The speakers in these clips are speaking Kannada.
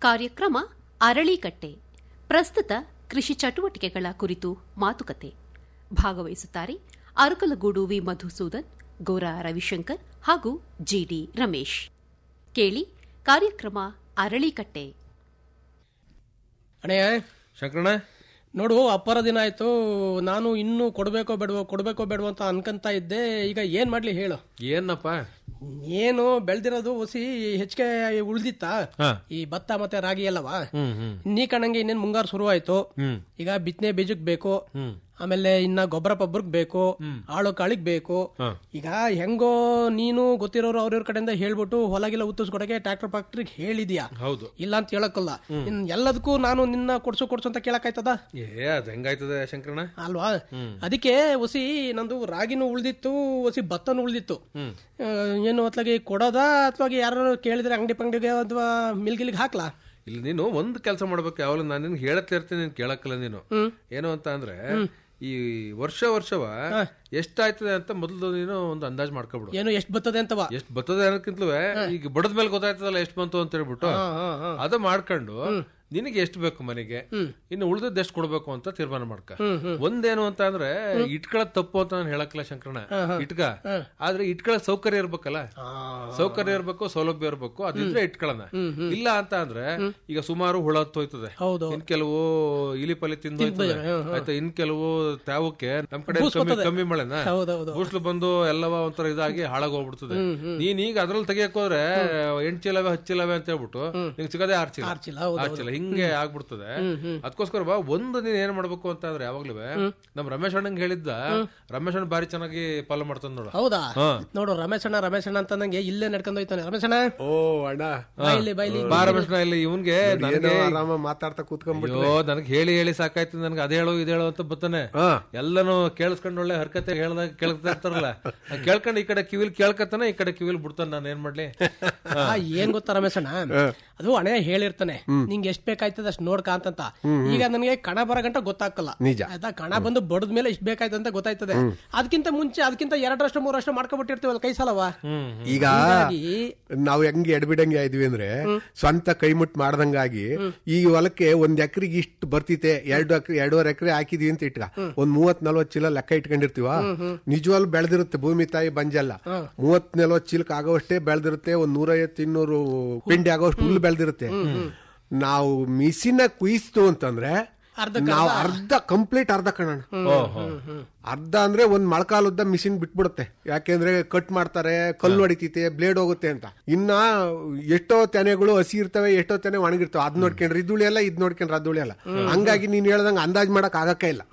ಕಾರ್ಯಕ್ರಮ ಅರಳಿಕಟ್ಟೆ ಪ್ರಸ್ತುತ ಕೃಷಿ ಚಟುವಟಿಕೆಗಳ ಕುರಿತು ಮಾತುಕತೆ ಭಾಗವಹಿಸುತ್ತಾರೆ ಅರಕಲಗೂಡು ವಿ ಮಧುಸೂದನ್ ಗೋರಾ ರವಿಶಂಕರ್ ಹಾಗೂ ಜಿಡಿ ರಮೇಶ್ ಕೇಳಿ ಕಾರ್ಯಕ್ರಮ ಅರಳಿಕಟ್ಟೆ ಅಣ್ಣಯ್ಯ ಶಂಕರಣ್ಣ ನೋಡು ಅಪ್ಪರ ದಿನ ಆಯ್ತು ನಾನು ಇನ್ನೂ ಕೊಡ್ಬೇಕೋ ಬೇಡವೋ ಕೊಡ್ಬೇಕೋ ಬೇಡವೋ ಅಂತ ಅನ್ಕಂತ ಇದ್ದೆ ಈಗ ಏನ್ ಮಾಡ್ಲಿ ಹೇಳು ಏನಪ್ಪ ಏನು ಬೆಳ್ದಿರೋದು ಹುಸಿ ಹೆಚ್ಚಿಗೆ ಉಳ್ದಿತ್ತ ಹಾ. ಈ ಭತ್ತ ಮತ್ತೆ ರಾಗಿ ಎಲ್ಲವಾ ಹ್ಮ್ ಹ್ಮ್ ನೀ ಕಣಂಗೆ ಇನ್ನೇನ್ ಮುಂಗಾರು ಶುರು ಆಯ್ತು ಹ್ಮ್ ಈಗ ಬಿತ್ತನೆ ಬೀಜಕ್ ಬೇಕು ಹ್ಮ್ ಆಮೇಲೆ ಇನ್ನ ಗೊಬ್ಬರ ಪಬ್ಬರ್ಗ್ ಬೇಕು ಆಳು ಕಾಳಿಗ್ ಬೇಕು ಹಾ. ಈಗ ಹೆಂಗೋ ನೀನು ಗೊತ್ತಿರೋರು ಅವ್ರವ್ರ ಕಡೆಯಿಂದ ಹೇಳ್ಬಿಟ್ಟು ಹೊಲಗಿಲ್ಲ ಉತ್ತಿಸ್ಕೊಡಕ್ಕೆ ಟ್ರಾಕ್ಟರ್ ಫ್ಯಾಕ್ಟ್ರಿಗೆ ಹೇಳಿದ್ಯಾ ಹೌದು ಇಲ್ಲ ಅಂತ ಹೇಳಕ್ಕಲ್ಲ ಇನ್ ಎಲ್ಲದಕ್ಕೂ ನಾನು ನಿನ್ನ ಕೊಡ್ಸು ಕೊಡ್ಸು ಅಂತ ಕೇಳಕ್ಕಾಯ್ತದ ಏ ಅದ್ ಹೆಂಗಾಯ್ತದೆ ಶಂಕರಣ್ಣ ಅಲ್ವಾ ಅದಕ್ಕೆ ಹೊಸಿ ನಂದು ರಾಗಿನೂ ಉಳ್ದಿತ್ತು ಹೊಸಿ ಭತ್ತನೂ ಉಳ್ದಿತ್ತು ಹ್ಮ್ ಆ, ಏನು ಅತ್ಲಾಗಿ ಕೊಡೋದಾ ಅಥವಾ ಯಾರು ಕೇಳಿದ್ರೆ ಅಂಗಡಿ ಪಂಗಡಿಗೆ ಅಥವಾ ಮಿಲ್ಗಿಲ್ಗೆ ಹಾಕ್ಲಾ ಇಲ್ಲಿ ನೀನು ಒಂದ್ ಕೆಲಸ ಮಾಡ್ಬೇಕು ಯಾವಾಗಲೂ ನಾನು ನಿನ್ಗೆ ಹೇಳತ್ತಾ ಇರ್ತೀನಿ ನೀನ್ ಕೇಳಕ್ಕಲ್ಲ ನೀನು ಏನು ಅಂತ ಅಂದ್ರೆ ಈ ವರ್ಷ ವರ್ಷವ ಎಷ್ಟಾಯ್ತದೆ ಅಂತ ಮೊದಲು ನೀನು ಒಂದು ಅಂದಾಜ್ ಮಾಡ್ಕೊಬಿಡು ಏನು ಎಷ್ಟು ಬರ್ತದೆ ಅಂತವ ಎಷ್ಟ್ ಬರ್ತದೆ ಅನ್ನೋಕ್ಕಿಂತಲೂ ಈಗ ಬಡದ ಮೇಲೆ ಗೊತ್ತಾಯ್ತದಲ್ಲ ಎಷ್ಟ್ ಬಂತು ಅಂತ ಹೇಳ್ಬಿಟ್ಟು ಅದ ಮಾಡ್ಕೊಂಡು ನಿನಗೆ ಎಷ್ಟು ಬೇಕು ಮನೆಗೆ ಇನ್ನು ಉಳಿದದ್ದು ಎಷ್ಟು ಕೊಡ್ಬೇಕು ಅಂತ ತೀರ್ಮಾನ ಮಾಡ್ಕ ಒಂದೇನು ಅಂತ ಅಂದ್ರೆ ಇಟ್ಕೊಳ್ಳೋದ್ ತಪ್ಪು ಅಂತ ನಾನು ಹೇಳಕ್ಕಲ್ಲ ಶಂಕರಣ ಇಟ್ಕ ಆದ್ರೆ ಇಟ್ಕೊಳ್ಳೋ ಸೌಕರ್ಯ ಇರ್ಬೇಕಲ್ಲ ಸೌಕರ್ಯ ಇರ್ಬೇಕು ಸೌಲಭ್ಯ ಇರ್ಬೇಕು ಅದಿದ್ರೆ ಇಟ್ಕೊಳ್ಳೋಣ ಇಲ್ಲ ಅಂತ ಅಂದ್ರೆ ಈಗ ಸುಮಾರು ಹುಳ ಹತ್ತೋಯ್ತದೆ ಹೌದು ಇನ್ ಕೆಲವು ಇಲಿ ಪಲಿ ತಿಂದು ಹೋಯ್ತದೆ. ಆಯ್ತಾ ಇನ್ ಕೆಲವು ತ್ಯಾವಕ್ಕೆ ನಮ್ ಕಡೆ ಕಮ್ಮಿ ಕಮ್ಮಿ ಮಳೆನಾ ಹೌದೌದು ಬೂಸ್ಲು ಬಂದು ಎಲ್ಲವ ಒಂಥರ ಇದಾಗಿ ಹಾಳಾಗೋಗ್ಬಿಡ್ತದೆ ನೀನ್ ಈಗ ಅದ್ರಲ್ಲಿ ತೆಗಿಯಕ್ ಹೋದ್ರೆ ಎಂಟ್ ಚೀಲವೆ ಹತ್ತು ಚೀಲವೆ ಅಂತ ಹೇಳ್ಬಿಟ್ಟು ನಿಂಗೆ ಸಿಗೋದೇ ಆರ್ ಚೀಲ ಚೀಲ, ಹೌದು, ಆರ್ ಚೀಲ ಹಿಂಗೆ ಆಗ್ಬಿಡ್ತದೆ ಅದಕ್ಕೋಸ್ಕರ ಬಾ ಒಂದು ನೀನ್ ಏನ್ ಮಾಡ್ಬೇಕು ಅಂತ ಅಂದ್ರೆ ಯಾವಾಗ್ಲೂ ನಮ್ ರಮೇಶ್ ಅಣ್ಣಂಗ್ ಹೇಳಿದ್ದ ರಮೇಶ್ ಅಣ್ಣ ಬಾರಿ ಚೆನ್ನಾಗಿ ಫಾಲೋ ಮಾಡ್ತಾನೆ ನೋಡು ಹೌದಾ ಹಾ. ನೋಡು ರಮೇಶ್ ಅಣ್ಣ ರಮೇಶ್ ಅಣ್ಣ ಅಂತ ನಂಗೆ ಇಲ್ಲೇ ನಡ್ಕೊಂಡು ಹೋಯ್ತಾನೆ ರಮೇಶ್ ಅಣ್ಣ ಓ ಅಣ್ಣ ಬಾಯ್ಲಿ ಬಾಯ್ಲಿ ಬಾ ರಮೇಶ್ ಅಣ್ಣ ಇಲ್ಲಿ ಇವನ್ಗೆ ಏನೋ ನನಗೆ ಆರಾಮ ಮಾತಾಡ್ತಾ ಕೂತ್ಕೊಂಡ್ಬಿಟ್ಟು ಅಯ್ಯೋ ನನಗೆ ಹೇಳಿ ಹೇಳಿ ಸಾಕಾಯ್ತು ನನ್ಗೆ ಅದೇ ಹೇಳು ಇದ್ ಹೇಳು ಅಂತ ಬರ್ತಾನೆ ಹಾ. ಎಲ್ಲಾನು ಕೇಳಿಸ್ಕೊಂಡು ಒಳ್ಳೆ ಹರ್ಕತೆ ಹೇಳ್ದಾಗ ಕೇಳ್ತಾ ಇರ್ತಾರಲ್ಲ ಅದ್ ಕೇಳ್ಕೊಂಡು ಈ ಕಡೆ ಕಿವಿಲ್ ಕೇಳ್ಕತಾನೆ ಈ ಕಡೆ ಕಿವಿಲ್ ಬಿಡ್ತಾನೆ ನಾನು ಏನ್ ಮಾಡ್ಲಿ ಆ, ಏನ್ ಗೊತ್ತಾ ರಮೇಶ್ ಅಣ್ಣ ಅದು ಹಣೆ ಹೇಳಿರ್ತಾನೆ ನಿಂಗೆ ಎಷ್ಟ್ ಬೇಕಾಯ್ತದ ಅಷ್ಟ್ ನೋಡ್ಕ ಅಂತಂತ ಈಗ ನನಗೆ ಕಣ ಬರ ಗಂಟ ಗೊತ್ತಾಗಲ್ಲ ನಿಜ. ಆಯ್ತಾ ಕಣ ಬಂದು ಬಡದ ಮೇಲೆ ಇಷ್ಟ ಬೇಕಾಯ್ತು ಅಂತ ಗೊತ್ತಾಯ್ತದೆ ಅದಕ್ಕಿಂತ ಮುಂಚೆ ಅದಕ್ಕಿಂತ ಎರಡರಷ್ಟು ಮೂರಷ್ಟು ಮಾಡ್ಕೊಬಿಟ್ಟಿರ್ತೀವಲ್ಲ ಕೈ ಸಲವಾ ಈಗ ನಾವು ಹೆಂಗ್ ಎಡ್ಬಿಡಂಗೆ ಆಯ್ದ್ವಿ ಅಂದ್ರೆ ಸ್ವಂತ ಕೈ ಮುಟ್ ಮಾಡ್ದಂಗಾಗಿ ಈ ಹೊಲಕ್ಕೆ ಒಂದ್ ಎಕರೆಗೆ ಇಷ್ಟು ಬರ್ತಿತೆ ಎರಡು ಎಕರೆ ಎರಡೂವರೆ ಎಕರೆ ಹಾಕಿದೀವಿ ಅಂತ ಇಟ್ಕ ಒಂದ್ ಮೂವತ್ ನಲ್ವತ್ ಚೀಲ ಲೆಕ್ಕ ಇಟ್ಕೊಂಡಿರ್ತೀವ ನಿಜವಾಗ್ಲು ಬೆಳೆದಿರುತ್ತೆ ಭೂಮಿ ತಾಯಿ ಬಂಜಲ್ಲ ಮೂವತ್ ನಲ್ವತ್ ಚೀಲಕ್ ಆಗೋವಷ್ಟೇ ಬೆಳೆದಿರುತ್ತೆ ಒಂದ್ ನೂರೈವತ್ತು ಇನ್ನೂರು ಪಿಂಡಿ ಆಗೋಷ್ಟು ಹುಲ್ಲು ಬೆಳೆದಿರುತ್ತೆ ನಾವು ಮಿಸಿನ ಕುಯಿಸ್ತು ಅಂತಂದ್ರೆ ನಾವು ಅರ್ಧ ಕಂಪ್ಲೀಟ್ ಅರ್ಧ ಕಣಣ ಅರ್ಧ ಅಂದ್ರೆ ಒಂದ್ ಮೊಳಕಾಲುದ್ದ ಮಿಷಿನ್ ಬಿಟ್ಬಿಡುತ್ತೆ ಯಾಕೆಂದ್ರೆ ಕಟ್ ಮಾಡ್ತಾರೆ ಕಲ್ಲು ಹೊಡಿತೈತೆ ಬ್ಲೇಡ್ ಹೋಗುತ್ತೆ ಅಂತ ಇನ್ನ ಎಷ್ಟೋ ತೆನೆಗಳು ಹಸಿ ಇರ್ತವೆ ಎಷ್ಟೋ ತೆನೆ ಒಣಗಿರ್ತವೆ ಅದ್ ನೋಡ್ಕೊಂಡ್ರೆ ಇದುಳಿ ಅಲ್ಲ ಇದ್ ನೋಡ್ಕೊಂಡ್ರೆ ಅದುಳಿ ಅಲ್ಲ ಹಂಗಾಗಿ ನೀನ್ ಹೇಳ್ದಂಗ ಅಂದಾಜ್ ಮಾಡಕ್ ಆಗಕ್ಕ ಇಲ್ಲ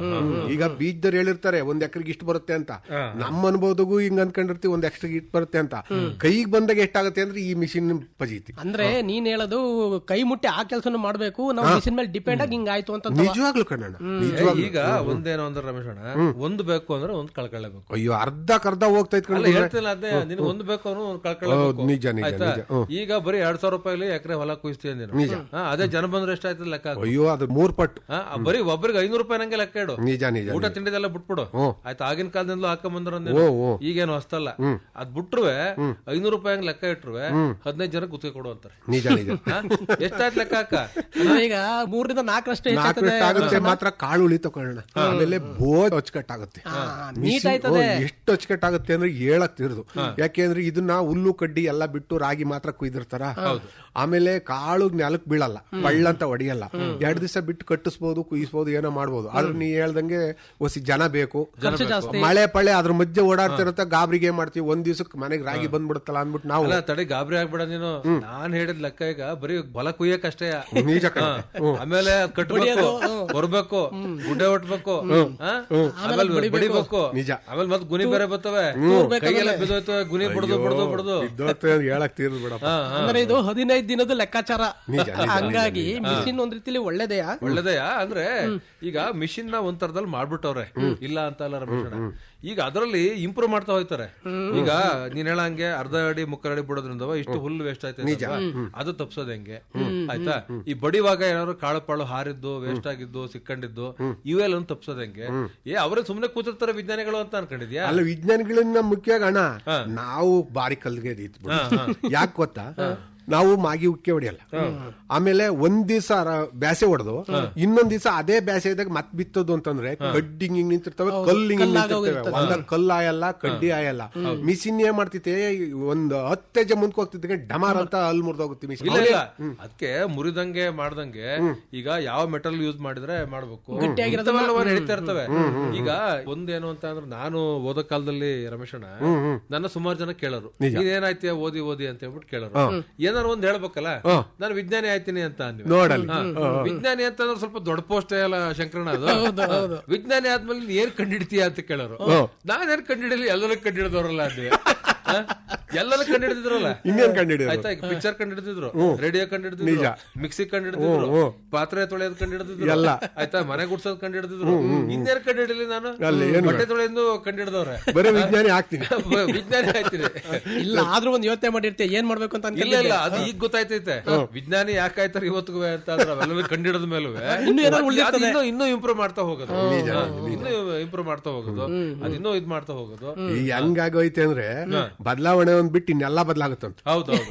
ಈಗ ಬೀಜದವ್ರು ಹೇಳಿರ್ತಾರೆ ಒಂದ್ ಎಕರೆಗೆ ಇಷ್ಟು ಬರುತ್ತೆ ಅಂತ ನಮ್ಮ ಅನುಭವದಾಗೂ ಹಿಂಗ್ ಅನ್ಕೊಂಡಿರ್ತೀವಿ ಒಂದ್ ಎಕರೆಗೆ ಇಷ್ಟು ಬರುತ್ತೆ ಅಂತ ಕೈಗೆ ಬಂದಾಗ ಎಷ್ಟಾಗುತ್ತೆ ಅಂದ್ರೆ ಈ ಮಿಷಿನ್ ಪಜೀತಿ ಅಂದ್ರೆ ನೀನ್ ಹೇಳೋದು ಕೈ ಮುಟ್ಟಿ ಆ ಕೆಲಸನು ಮಾಡ್ಬೇಕು ನಾವು ಮಿಷಿನ್ ಮೇಲೆ ಡಿಪೆಂಡ್ ಆಗಿ ಹಿಂಗ್ ಆಯ್ತು ಅಂತ ನಿಜವಾಗ್ಲು ಕಣ್ಣಣ್ಣ ಏ, ಈಗ ಒಂದೇನೋ ಅಂದ್ರೆ ರಮೇಶ್ ಅಣ್ಣ ಒಂದ್ ಬೇಕು ಅಂದ್ರೆ ಒಂದ್ ಕಳ್ಕೊಳ್ಳೇಬೇಕು ಅಯ್ಯೋ ಅರ್ಧಕ್ಕರ್ಧ ಹೋಗ್ತೈತ್ ಅಲ್ಲ ಕಣ್ಣ ಹೇಳ್ತಿಲ್ಲ ಅದೇ ನಿನ್ ಒಂದ್ ಬೇಕು ಅಂದ್ರೆ ಒಂದ್ ಕಳ್ಕೊಳ್ಳೇಬೇಕು ಹೌದು, ನಿಜ, ನಿಜ, ಆಯ್ತಾ ನಿಜ, ಹ್ಮ್. ಈಗ ಬರೀ ಎರಡ್ ಸಾವಿರ ರೂಪಾಯಿ ಎಕರೆ ಹೊಲ ಕುಯಿಸ್ತೀಯ ನೀನು ಹಾ, ಅದೇ ಜನ ಬಂದ್ರೆ ಎಷ್ಟಾಯ್ತದ ಲೆಕ್ಕ ಹಾಕು. ಅಯ್ಯೋ ಅದು ಮೂರ್ ಪಟ್ಟು ಹಾ, ಬರೀ ಒಬ್ಬರಿಗೆ ಐನೂರು ರೂಪಾಯಿ ನಂಗೆ ಲೆಕ್ಕ ಇಡು ನಿಜ ನಿಜ ಊಟ ತಿಂಡಿದೆಲ್ಲ ಬಿಟ್ಬಿಡು ಆಯ್ತಾ ಆಗಿನ ಕಾಲದಿಂದಲೂ ಹಾಕೊಂಡ್ ಬಂದ್ರ ಓ, ಓ. ಈಗೇನು ಹೊಸ್ತಲ್ಲ ಅದ್ ಬಿಟ್ರುವೆ ಐನೂರು ರೂಪಾಯಿ ಹಂಗ್ ಲೆಕ್ಕ ಇಟ್ರುವೆ ಹದಿನೈದು ಜನ ಗುತ್ತಿಗೆ ಕೊಡು ಅಂತಾರೆ ನಿಜ ನಿಜ ಹಾ? ಎಷ್ಟಾಯ್ತು ಲೆಕ್ಕ ಹಾಕ ಅಂದ್ರೆ ಈಗ ಮೂರರಿಂದ ನಾಲ್ಕರಷ್ಟು ನಾಲ್ಕು ಹೆಚ್ಚಾಗ್ತದೆ ಆಗುತ್ತೆ ಮಾತ್ರ ಕಾಳು ಉಳಿತು ಕಣ ಆಮೇಲೆ ಬೋ ಅಚ್ಚುಕಟ್ಟಾಗುತ್ತೆ ನೀಟ್ ಆಯ್ತದೆ ಎಷ್ಟು ಅಚ್ಚುಕಟ್ಟಾಗುತ್ತೆ ಅಂದ್ರೆ ಹೇಳಕ್ ತಿರ್ದು ಯಾಕೆಂದ್ರೆ ಇದನ್ನ ಹುಲ್ಲು ಕಡ್ಡಿ ಎಲ್ಲ ಬಿಟ್ಟು ರಾಗಿ ಮಾತ್ರ ಕುಯ್ದಿರ್ತಾರ ಆಮೇಲೆ ಕಾಳು ನೆಲಕ್ ಬೀಳಲ್ಲ ಬಳ್ಳಂತ ಹೊಡಿಯಲ್ಲ ಎರಡ್ ದಿವಸ ಬಿಟ್ಟು ಕಟ್ಟಿಸ್ಬೋದು ಕುಯಿಸ್ಬೋದು ಏನೋ ಮಾಡ್ಬೋದು ಆದ್ರೆ ನೀ ಹೇಳ್ದಂಗೆ ಒಸಿ ಜನ ಬೇಕು ಖರ್ಚು ಜಾಸ್ತಿ ಮಳೆ ಪಳೆ ಅದ್ರ ಮಧ್ಯೆ ಓಡಾಡ್ತಿರತ್ತ ಗಾಬ್ರಿಗೆ ಏನ್ ಮಾಡ್ತೀವಿ ಒಂದ್ ದಿವ್ಸಕ್ಕೆ ಮನೆಗೆ ರಾಗಿ ಬಂದ್ಬಿಡುತ್ತಲ್ಲ ಅಂದ್ಬಿಟ್ಟು ನಾವು ಅಲ್ಲ ತಡಿ ಗಾಬರಿ ಆಗ್ಬೇಡ ನೀನು ನಾನ್ ಹೇಳಿದ ಲೆಕ್ಕ ಈಗ ಬರೀ ಹೊಲ ಕುಯ್ಯಕ್ ಅಷ್ಟೇ ನಿಜ ಕಣೆ. ಆಮೇಲೆ ಅದ್ ಕಟ್ಬೇಕು ಬರ್ಬೇಕು ಗುಡ್ಡೆ ಹೊಟ್ಬೇಕು ಹಾ? ಆಮೇಲೆ ಬಡಿಬೇಕು ನಿಜ. ಆಮೇಲೆ ಮತ್ತೆ ಗುನಿ ಬೇರೆ ಬರ್ತವೆ ಕೈಗೆಲ್ಲ ಬಿದ್ದೋಯ್ತವೆ ಗುನಿ ಬಿಡ್ದು ಬಿಡ್ದು ಬಿಡ್ದು ಇದ್ದೋತ್ತು ಹೇಳಕ್ ತೀರ್ದು ಬಿಡಪ್ಪ ಹಾ, ಹಾ. ಅಂದ್ರೆ ಇದು ಹದಿನೈದು ದಿನದ ಲೆಕ್ಕಾಚಾರ ನಿಜ, ನಿಜ, ಹಂಗಾಗಿ ಮಿಷಿನ್ ಒಂದ್ ರೀತಿಲಿ ಒಳ್ಳೇದೇಯಾ ಒಳ್ಳೇದಯ್ಯ ಅಂದ್ರೆ ಈಗ ಮಿಷಿನ್ ನ ಒಂದ್ ತರದಲ್ಲಿ ಮಾಡ್ಬಿಟ್ಟವ್ರೆ ಇಲ್ಲ ಅಂತ ಅಲ್ಲ ರಮೇಶ್ ಅಣ್ಣ. ಈಗ ಅದರಲ್ಲಿ ಇಂಪ್ರೂವ್ ಮಾಡ್ತಾ ಹೋಯ್ತಾರೆ ಈಗ ನೀನ್ ಹೇಳಂಗೆ ಅರ್ಧ ಅಡಿ ಮುಕ್ಕಲ್ ಅಡಿ ಬಿಡೋದ್ರಿಂದ ಇಷ್ಟು ಹುಲ್ಲು ವೇಸ್ಟ್ ಆಯ್ತು ಅದು ತಪ್ಸೋದ್ ಹೆಂಗೆ ಆಯ್ತಾ ಈ ಬಡಿವಾಗ ಏನಾದ್ರು ಕಾಳು ಪಾಳು ಹಾರಿದ್ದು ವೇಸ್ಟ್ ಆಗಿದ್ದು ಸಿಕ್ಕಂಡಿದ್ದು ಇವೆಲ್ಲ ತಪ್ಸೋದ್ ಹೆಂಗೆ ಏ ಅವರೇ ಸುಮ್ನೆ ಕೂತಿರ್ತಾರೆ ವಿಜ್ಞಾನಿಗಳು ಅಂತ ಅನ್ಕೊಂಡಿದ್ಯಾ ಅಲ್ಲ ವಿಜ್ಞಾನಿಗಳನ್ನ ಮುಖ್ಯವಾಗಿ ಅಣ್ಣ ನಾವು ಬಾರಿ ಕಲ್ಗೆ ಇದ್ಬಿಡು ಯಾಕೆ ಗೊತ್ತಾ ನಾವು ಮಾಗಿ ಉಕ್ಕೆ ಹೊಡಿಯಲ್ಲ ಆಮೇಲೆ ಒಂದ್ ದಿವಸ ಬ್ಯಾಸೆ ಹೊಡೆದು ಇನ್ನೊಂದ್ ದಿವಸ ಅದೇ ಬ್ಯಾಸೆ ಇದ್ದಾಗ ಮತ್ ಬಿತ್ತದು ಅಂತಂದ್ರೆ ಕಡ್ಡಿ ಹಿಂಗ್ ನಿಂತಿರ್ತವೆ ಕಲ್ಲು ಹಿಂಗ್ ನಿಂತಿರ್ತವೆ ಒಂದ ಕಲ್ಲು ಆಯಲ್ಲ ಕಡ್ಡಿ ಆಯಲ್ಲ ಮಿಷಿನ್ ಏನ್ ಮಾಡ್ತೈತೆ ಒಂದ್ ಹತ್ತು ಹೆಜ್ಜೆ ಮುಂದಕ್ಕೆ ಹೋಗ್ತಿದ್ದಂಗೆ ಡಮಾರ್ ಅಂತ ಅಲ್ಲಿ ಮುರಿದೋಗುತ್ತೆ ಮಿಷಿನ್ ಇಲ್ಲ ಇಲ್ಲ ಅದಕ್ಕೆ ಮುರಿದಂಗೆ ಮಾಡ್ದಂಗೆ ಈಗ ಯಾವ ಮೆಟಲ್ ಯೂಸ್ ಮಾಡಿದ್ರೆ ಮಾಡ್ಬೇಕು ಇಂಥವೆಲ್ಲವ ನಡೀತಾ ಇರ್ತವೆ ಈಗ ಒಂದೇನು ಅಂತ ಅಂದ್ರೆ ನಾನು ಓದೋ ಕಾಲದಲ್ಲಿ ರಮೇಶಣ್ಣ ನನ್ನ ಸುಮಾರು ಜನ ಕೇಳರು ಏನಾಯ್ತೀಯ ಓದಿ ಓದಿ ಅಂತ ಹೇಳ್ಬಿಟ್ಟು ಕೇಳರು ಏನಾರು ಒಂದ್ ಹೇಳ್ಬೇಕಲ್ಲ ನಾನು ವಿಜ್ಞಾನಿ ಆಯ್ತೀನಿ ಅಂತ ಅಂದ್ವಿ ನೋಡಲ್ಲಿ ಹಾ. ವಿಜ್ಞಾನಿ ಅಂತ ಅಂದ್ರೆ ಸ್ವಲ್ಪ ದೊಡ್ಡ ಪೋಸ್ಟ್ ಅಲ್ಲ ಶಂಕರಣ್ಣ ಅದು ವಿಜ್ಞಾನಿ ಆದ್ಮೇಲೆ ನೀನ್ ಏನ್ ಕಂಡಿಡ್ತೀಯ ಅಂತ ಕೇಳೋರು ನಾನೇನ್ ಕಂಡಿಡಿಲಿ ಎಲ್ಲರೂ ಕಂಡಿಡಿದವ್ರಲ್ಲ ಅಂದ್ವಿ ಹಾ? ಎಲ್ಲರೂ ಕಂಡಿಡಿದಿದ್ರಲ್ಲ ಇನ್ನೇನ್ ಕಂಡಿಡಿದ್ರು? ಆಯ್ತಾ ಈಗ ಪಿಕ್ಚರ್ ಕಂಡಿಡಿದ್ರು ರೇಡಿಯೋ ಕಂಡಿಡಿದ್ರು ಮಿಕ್ಸಿ ಕಂಡಿಡಿದ್ರು ಪಾತ್ರೆ ತೊಳೆಯೋದ್ ಕಂಡಿಡಿದ್ರು ಎಲ್ಲ. ಆಯ್ತಾ ಮನೆ ಗುಡ್ಸೋದ್ ಕಂಡಿಡಿದ್ರು ಇನ್ನೇನ್ ಕಂಡಿಡಿಲಿ ನಾನು ಅಲ್ಲಿ ಏನು ಬಟ್ಟೆ ತೊಳೆಯೊಂದು ಕಂಡಿಡಿದವ್ರೆ ಬರೀ ವಿಜ್ಞಾನಿ ಆಗ್ತೀನಿ ವಿಜ್ಞಾನಿ ಆಯ್ತೀನಿ ಇಲ್ಲ ಆದ್ರೂ ಒಂದ್ ಯೋಚನೆ ಮಾಡಿರ್ತೀಯ ಏನ್ ಮಾಡ್ಬೇಕು ಅಂತ ಇಲ್ಲ ಇಲ್ಲ ಅದು ಈಗ ಗೊತ್ತಾಯ್ತೈತೆ ವಿಜ್ಞಾನಿ ಯಾಕೆ ಆಯ್ತಾರೆ ಇವತ್ತಿಗೂ ಅಂತ ಅಂದ್ರೆ ಅವೆಲ್ಲ ಕಂಡಿಡಿದ ಮೇಲೂ ಇನ್ನೂ ಏನಾದ್ರು ಉಳ್ದಿರ್ತದೆ. ಇನ್ನೂ ಇನ್ನೂ ಇಂಪ್ರೂವ್ ಮಾಡ್ತಾ ಹೋಗೋದು ಹಾ, ಇನ್ನೂ ಇಂಪ್ರೂವ್ ಮಾಡ್ತಾ ಹೋಗೋದು ಅದ್ ಇನ್ನೂ ಇದ್ ಮಾಡ್ತಾ ಹೋಗೋದು ಈ ಹೆಂಗಾಗೋಯ್ತೆ ಅಂದ್ರೆ ಬದಲಾವಣೆ ಒಂದ್ ಬಿಟ್ಟು ಇನ್ನೆಲ್ಲ ಬದಲಾಗುತ್ತಂತ ಹೌದೌದು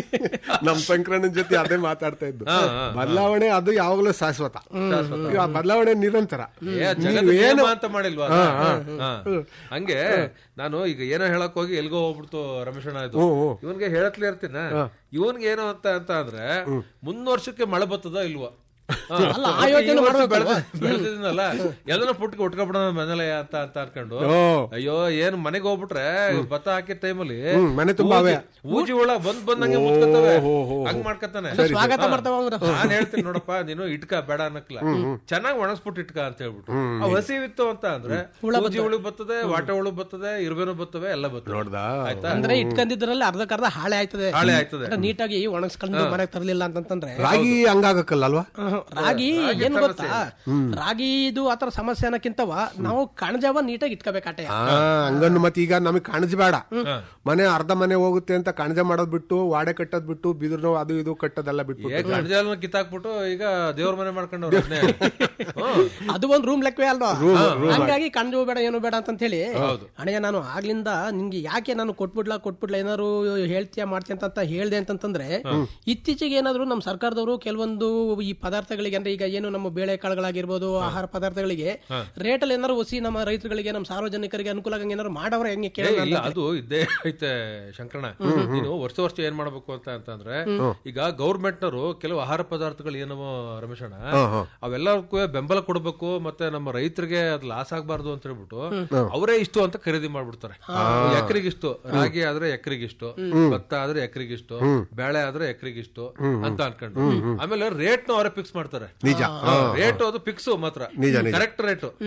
ನಮ್ ಸಂಕ್ರಮಣ ಜೊತೆ ಅದೇ ಮಾತಾಡ್ತಾ ಇದ್ದು ಹಾ, ಹಾ, ಬದಲಾವಣೆ ಅದು ಯಾವಾಗಲೂ ಶಾಶ್ವತ ಈಗ ಆ ಬದಲಾವಣೆ ನಿರಂತರ ಏ, ಜಗತ್ತು ನಿಯಮ ಅಂತ ಮಾಡಿಲ್ವಾ ಅದು? ಹಾ. ಹಂಗೆ ನಾನು ಈಗ ಏನೋ ಹೇಳಕ್ ಹೋಗಿ ಎಲ್ಗೋ ಹೋಗ್ಬಿಡ್ತು ರಮೇಶಣ್ಣ ಇದು ಇವನ್ಗೆ ಹೇಳತ್ಲೇ ಇರ್ತೀನ ಇವನ್ಗೆ ಏನು ಅಂತ ಅಂತ ಅಂದ್ರೆ ಮುಂದ್ ವರ್ಷಕ್ಕೆ ಮಳೆ ಬರ್ತದ ಇಲ್ವಾ ಹಾ. ಅಲ್ಲ, ಆ ಯೋಚನೆ ಈ ವರ್ಷ ಮಾಡ್ಬೇಕಲ್ವಾ? ಬೆಳ್ದ- ಬೆಳ್ದಿದ್ದೀನಲ್ಲ ಎಲ್ಲನ ಪುಟ್ಗೆ ಉಟ್ಕೊಬಿಡೋಣ ಮನೇಲೆ ಅಂತ ಅಂತ ಅನ್ಕೊಂಡು ಓ. ಅಯ್ಯೋ ಏನ್ ಮನೆಗೆ ಹೋಗ್ಬಿಟ್ರೆ ಭತ್ತ ಹಾಕಿದ ಟೈಮಲ್ಲಿ ಹ್ಮ್, ಮನೆ ತುಂಬಾ ಅವೇ. ಊಜಿ ಹುಳ ಬಂದ್ ಬಂದಂಗೆ ಮುತ್ಕೊತವೆ ಹೋ, ಹೋ, ಹಂಗ್ ಮಾಡ್ಕತಾನೆ ಸ್ವಾಗತ ಹಾ. ಮಾಡ್ತಾವ ಅವ್ರು. ನಾನ್ ಹೇಳ್ತೀನಿ ನೋಡಪ್ಪ ನೀನು ಇಟ್ಕ ಬೇಡ ಅನ್ನಕ್ಲ ಚೆನ್ನಾಗಿ ಒಣಗಿಸ್ಬಿಟ್ಟು ಇಟ್ಕ ಅಂತ ಹೇಳ್ಬಿಟ್ಟು ಅವ್ ಹಸಿವಿತ್ತು ಅಂತ ಅಂದ್ರೆ ಊಜಿ ಹುಳು ಬರ್ತದೆ ವಾಟೆ ಹುಳು ಬರ್ತದೆ ಇರುವೆನು ಬರ್ತವೆ ಎಲ್ಲ ಬರ್ತವೆ ನೋಡ್ದಾ ಆಯ್ತಾ ಅಂದ್ರೆ ಇಟ್ಕೊಂಡಿದ್ರಲ್ಲಿ ಅರ್ಧಕ್ಕರ್ಧ ಹಾಳೆ ಆಯ್ತದೆ ಹಾಳೆ ಆಯ್ತದೆ ಅಂದ್ರೆ ನೀಟಾಗಿ ಒಣಗಿಸ್ಕೊಂಡು ಮನೆಗೆ ತರಲಿಲ್ಲ ಅಂತಂದ್ರೆ ರಾಗಿ ಹಂಗಾಗಕ್ಕಲ್ಲ ಅಲ್ವಾ ಆಹ್, ರಾಗಿ ಏನ್ ಗೊತ್ತಾ ರಾಗಿ ಇದು ಆತರ ಸಮಸ್ಯೆ ಅನ್ನಕ್ಕಿಂತವ ನಾವು ಕಣಜವ ನೀಟಾಗಿ ಇಟ್ಕೋಬೇಕಾಟೆ ಆ ಹಂಗನ್ನು ಮತ್ತೆ ಈಗ ನಮಗ್ ಕಣಜ ಬೇಡ ಮನೆ ಅರ್ಧ ಮನೆ ಹೋಗುತ್ತೆ ಅಂತ ಕಣಜ ಮಾಡೋದ್ ಬಿಟ್ಟು ವಾಡೆ ಕಟ್ಟೋದ್ ಬಿಟ್ಟು ಬಿದಿರು ಅದು ಇದು ಕಟ್ಟೋದೆಲ್ಲ ಏ ಬಿಟ್ಬಿಟ್ಟು ಕಣಜಾಲ ಕಿತ್ತಾಕ್ಬಿಟ್ಟು ಈಗ ದೇವ್ರ ಮನೆ ಮಾಡ್ಕೊಂಡವ್ರು ಅದ್ನೇ. ಹ್ಮ್. ಅದು ಒಂದ್ ರೂಮ್ ಲೆಕ್ಕವೇ ಅಲ್ವಾ ಹಂಗಾಗಿ ಕಣಜವು ಬೇಡ ಏನು ಬೇಡ ಅಂತ ಹೇಳಿ ಅಣ್ಣಯ್ಯ ನಾನು ಆಗ್ಲಿಂದ ನಿನ್ಗೆ ಯಾಕೆ ನಾನು ಕೊಟ್ಬಿಡ್ಲಾ ಕೊಟ್ಬಿಡ್ಲಾ ಏನಾದ್ರು ಹೇಳ್ತೀಯ ಮಾಡ್ತೀಯ ಅಂತ ಹೇಳ್ದೆ ಅಂತಂದ್ರೆ ಇತ್ತೀಚೆಗೆ ಏನಾದ್ರು ನಮ್ಮ ಸರ್ಕಾರದವರು ಕೆಲವೊಂದು ಈ ಪದಾರ್ಥಗಳಿಗೆ ಅಂದ್ರೆ ಈಗ ಏನು ನಮ್ಮ ಬೇಳೆ ಕಾಳುಗಳಾಗಿರ್ಬೋದು ಆಹಾರ ಪದಾರ್ಥಗಳಿಗೆ ರೇಟ್ ಅಲ್ಲಿ ಏನಾದ್ರು ಒಸಿ ನಮ್ಮ ರೈತರುಗಳಿಗೆ ನಮ್ಮ ಸಾರ್ವಜನಿಕರಿಗೆ ಅನುಕೂಲ ಆಗಂಗೆ ಏನಾದ್ರು ಮಾಡವ್ರೆ ಹೆಂಗೆ ಏ, ಕೇಳ ಇಲ್ಲ ಅದು ಇದ್ದೇ ಐತೆ ಶಂಕರಣ ನೀನು ವರ್ಷ ವರ್ಷ ಏನ್ ಮಾಡ್ಬೇಕು ಅಂತ ಅಂತಂದ್ರೆ ಈಗ ಗೌರ್ಮೆಂಟ್ ನವರು ಕೆಲವು ಆಹಾರ ಪದಾರ್ಥಗಳು ಏನವೋ ರಮೇಶಣ್ಣ ಅವೆಲ್ಲಕ್ಕೂ ಬೆಂಬಲ ಕೊಡ್ಬೇಕು ಮತ್ತೆ ನಮ್ಮ ರೈತರಿಗೆ ಅದು ಲಾಸ್ ಆಗ್ಬಾರ್ದು ಅಂತ ಹೇಳ್ಬಿಟ್ಟು ಅವರೇ ಇಷ್ಟು ಅಂತ ಖರೀದಿ ಮಾಡ್ಬಿಡ್ತಾರೆ ಎಕರಿಗಿಷ್ಟು ರಾಗಿ ಆದ್ರೆ ಎಕರಿಗಿಷ್ಟು ಭತ್ತ ಆದ್ರೆ ಎಕರಿಗಿಷ್ಟು ಬೇಳೆ ಆದ್ರೆ ಎಕರಿಗಿಷ್ಟು ಅಂತ ಅನ್ಕೊಂಡು ಆಮೇಲೆ ರೇಟ್ ನ ಅವರೇ ಫಿಕ್ಸ್ ಮಾಡ್ತಾರೆ ನಿಜ ರೇಟ್ ಅದು ಫಿಕ್ಸ್ ಮಾತ್ರ ನಿಜ, ನಿಜ. Correct rate